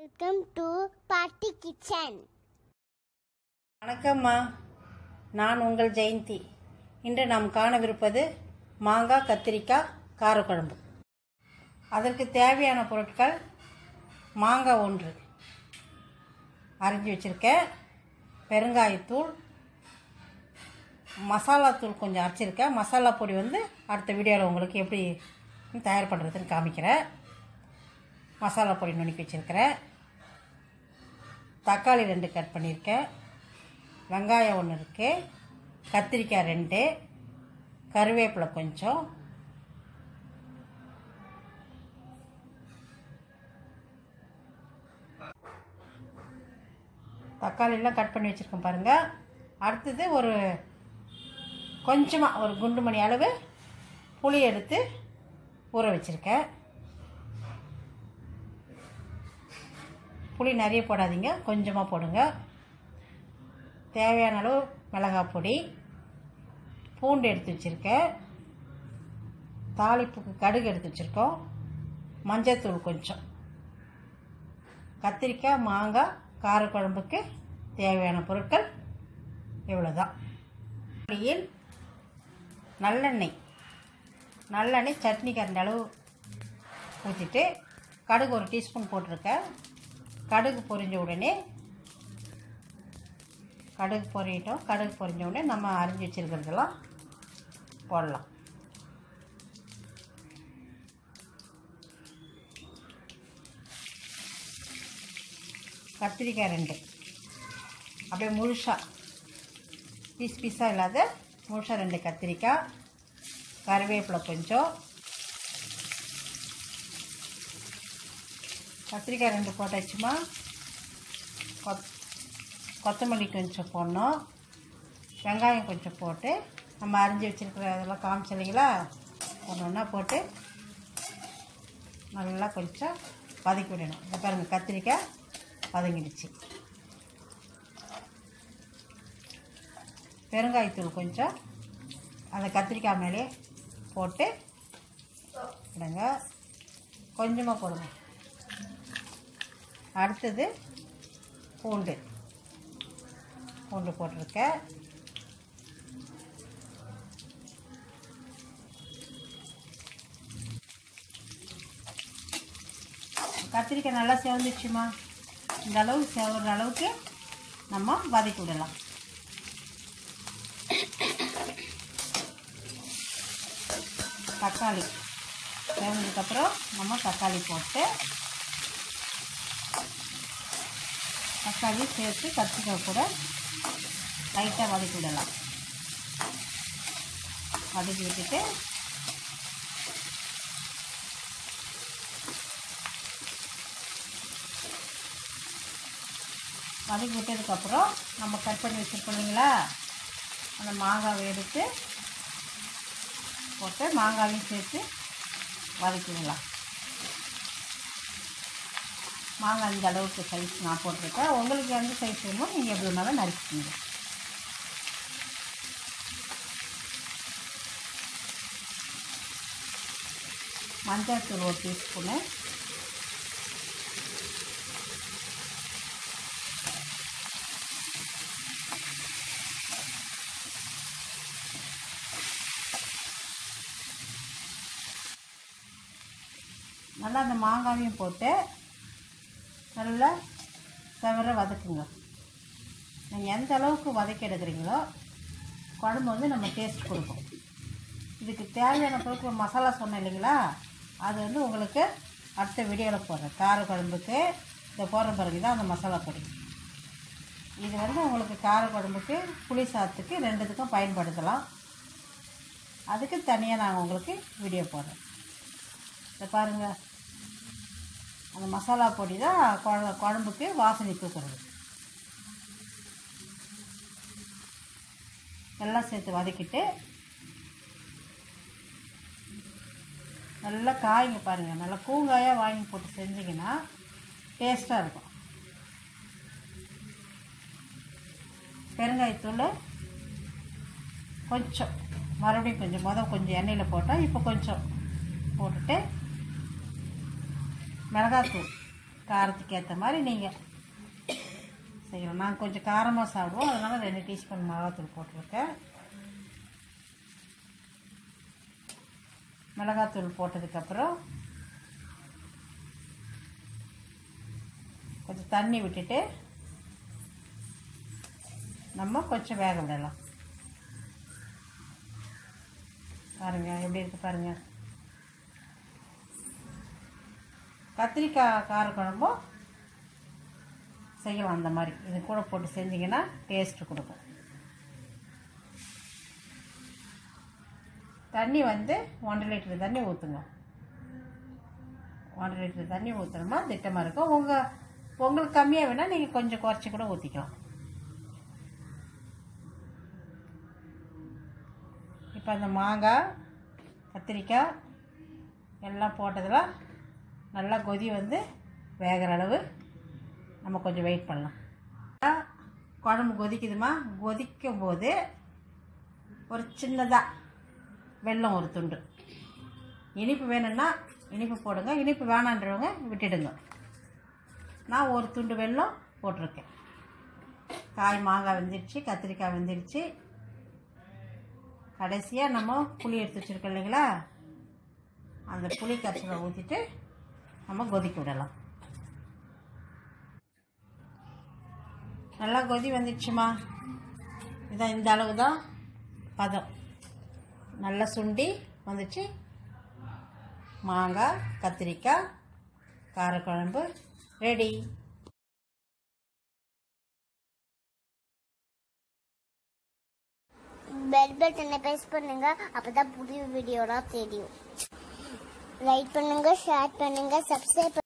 welcome to பாட்டி kitchen வணக்கம்மா நான் உங்கள் ஜெயந்தி இன்று நாம் காணவிருப்பது மாங்காய் கத்திரிக்காய் காரக்குழம்பு அதற்கு தேவையான பொருட்கள் மாங்காய் ஒன்று அரிஞ்சு வச்சுருக்கேன் பெருங்காயத்தூள் மசாலாத்தூள் கொஞ்சம் அரைச்சிருக்கேன் மசாலா பொடி வந்து அடுத்த வீடியோவில் உங்களுக்கு எப்படி தயார் பண்ணுறதுன்னு காமிக்கிறேன் மசாலா பொடி நுணுக்கி வச்சுருக்கிறேன் தக்காளி ரெண்டு கட் பண்ணியிருக்கேன் வெங்காயம் ஒன்று இருக்குது கத்திரிக்காய் ரெண்டு கருவேப்பிலை கொஞ்சம் தக்காளியெல்லாம் கட் பண்ணி வச்சுருக்கேன் பாருங்கள் அடுத்தது ஒரு கொஞ்சமாக ஒரு குண்டு மணி அளவு புளி எடுத்து ஊற வச்சுருக்கேன் புளி நிறைய போடாதீங்க கொஞ்சமாக போடுங்க தேவையான அளவு மிளகாய் பொடி பூண்டு எடுத்து வச்சுருக்கேன் தாளிப்புக்கு கடுகு எடுத்து வச்சுருக்கோம் மஞ்சத்தூள் கொஞ்சம் கத்திரிக்காய் மாங்காய் காரக்குழம்புக்கு தேவையான பொருட்கள் இவ்வளோதான் பொடியில் நல்லெண்ணெய் நல்லெண்ணெய் சட்னி கரண்ட அளவு ஊற்றிட்டு கடுகு ஒரு டீஸ்பூன் போட்டிருக்கேன் கடுகு பொரிஞ்ச உடனே கடுகு பொரியட்டும் கடுகு பொரிஞ்ச உடனே நம்ம அரிஞ்சு வச்சுருக்கிறதெல்லாம் போடலாம் கத்திரிக்காய் ரெண்டு அப்படியே முழுசாக பீஸ் பீஸாக இல்லாத முழுசாக ரெண்டு கத்திரிக்காய் கருவேப்பிலை கொஞ்சம் கத்திரிக்காய் ரெண்டு போட்டாச்சுமா கொத் கொத்தமல்லி கொஞ்சம் போடணும் வெங்காயம் கொஞ்சம் போட்டு நம்ம அரிஞ்சு வச்சுருக்கிற இதெல்லாம் காமிச்சு இல்லைங்களா ஒன்று ஒன்றா போட்டு நல்லா கொஞ்சம் வதக்கி விடணும் இந்த பாருங்கள் கத்திரிக்காய் வதங்கிடுச்சு பெருங்காயத்தூள் கொஞ்சம் அந்த கத்திரிக்காய் மேலே போட்டு விடுங்க கொஞ்சமாக போடுங்க அடுத்தது பூண்டு பூண்டு போட்டிருக்கேன் கத்திரிக்காய் நல்லா செவந்துச்சுமா இந்த அளவு செவற அளவுக்கு நம்ம வதக்கி விடலாம் தக்காளி செவந்ததுக்கப்புறம் நம்ம தக்காளி போட்டு தக்காளி சேர்த்து கத்திரிக்காய் கூட லைட்டாக வதக்கி விடலாம் வதக்கி விட்டுட்டு வதக்கி விட்டதுக்கப்புறம் நம்ம கட் பண்ணி வச்சுருக்கோம் இல்லைங்களா அந்த மாங்காவை எடுத்து போட்டு மாங்காவையும் சேர்த்து வதக்கிடலாம் மாங்காய் இந்த அளவுக்கு சைஸ் நான் போட்டிருக்கேன் உங்களுக்கு எந்த சைஸ் வேணுமோ நீங்கள் எப்படி வேணாலும் நறுக்கிக்கோங்க மஞ்சள் தூள் ஒரு டீஸ்பூனு நல்லா அந்த மாங்காவையும் போட்டு நல்லா தவிர வதக்குங்க நீங்கள் எந்த அளவுக்கு வதக்கி எடுக்கிறீங்களோ குழம்பு வந்து நம்ம டேஸ்ட் கொடுக்கும் இதுக்கு தேவையான பொருட்கள் மசாலா சொன்னேன் இல்லைங்களா அது வந்து உங்களுக்கு அடுத்த வீடியோவில் போடுறேன் கார குழம்புக்கு இந்த போடுற பிறகு தான் அந்த மசாலா பொடி இது வந்து உங்களுக்கு கார குழம்புக்கு புளி சாதத்துக்கு ரெண்டுத்துக்கும் பயன்படுத்தலாம் அதுக்கு தனியாக நான் உங்களுக்கு வீடியோ போடுறேன் இதை பாருங்கள் அந்த மசாலா பொடி தான் குழ குழம்புக்கு வாசனை தூக்குறது எல்லாம் சேர்த்து வதக்கிட்டு நல்லா காய்ங்க பாருங்கள் நல்லா பூங்காயாக வாங்கி போட்டு செஞ்சிங்கன்னா டேஸ்ட்டாக இருக்கும் பெருங்காயத்தூள் கொஞ்சம் மறுபடியும் கொஞ்சம் மொதல் கொஞ்சம் எண்ணெயில் போட்டோம் இப்போ கொஞ்சம் போட்டுட்டு மிளகாத்தூள் காரத்துக்கு ஏற்ற மாதிரி நீங்கள் செய்யலாம் நான் கொஞ்சம் காரமாக சாப்பிடுவோம் அதனால் ரெண்டு டீஸ்பூன் மிளகாத்தூள் போட்டிருக்கேன் மிளகாத்தூள் போட்டதுக்கப்புறம் கொஞ்சம் தண்ணி விட்டுட்டு நம்ம கொஞ்சம் வேக விடலாம் பாருங்க எப்படி இருக்கு பாருங்க கத்திரிக்காய் காரக்குழம்பும் செய்யலாம் அந்த மாதிரி இது கூட போட்டு செஞ்சிங்கன்னா டேஸ்ட்டு கொடுக்கும் தண்ணி வந்து ஒன்றரை லிட்டர் தண்ணி ஊற்றுங்க ஒன்றரை லிட்டர் தண்ணி ஊற்றுனோமா திட்டமாக இருக்கும் உங்கள் உங்களுக்கு கம்மியாக வேணால் நீங்கள் கொஞ்சம் குறைச்சி கூட ஊற்றிக்கலாம் இப்போ அந்த மாங்காய் கத்திரிக்காய் எல்லாம் போட்டதில் நல்லா கொதி வந்து வேகிற அளவு நம்ம கொஞ்சம் வெயிட் பண்ணலாம் குழம்பு கொதிக்குதுமா கொதிக்கும் போது ஒரு சின்னதாக வெல்லம் ஒரு துண்டு இனிப்பு வேணும்னா இனிப்பு போடுங்க இனிப்பு வேணான்றவங்க விட்டுடுங்க நான் ஒரு துண்டு வெல்லம் போட்டிருக்கேன் காய் மாங்காய் வெந்துடுச்சு கத்திரிக்காய் வெந்துடுச்சு கடைசியாக நம்ம புளி எடுத்து வச்சுருக்கோம் இல்லைங்களா அந்த புளி கரைசலை ஊற்றிட்டு நம்ம கொதிக்க விடலாம் நல்லா கொதி வந்துடுச்சுமா இதான் இந்த அளவு தான் பதம் நல்லா சுண்டி வந்துச்சு மாங்காய் கத்திரிக்காய் காரக்குழம்பு ரெடி பெல் பட்டனை ப்ரெஸ் பண்ணுங்க அப்பதான் புதிய வீடியோலாம் தெரியும் லைக் பண்ணுங்க ஷேர் பண்ணுங்க சப்ஸ்கிரைப்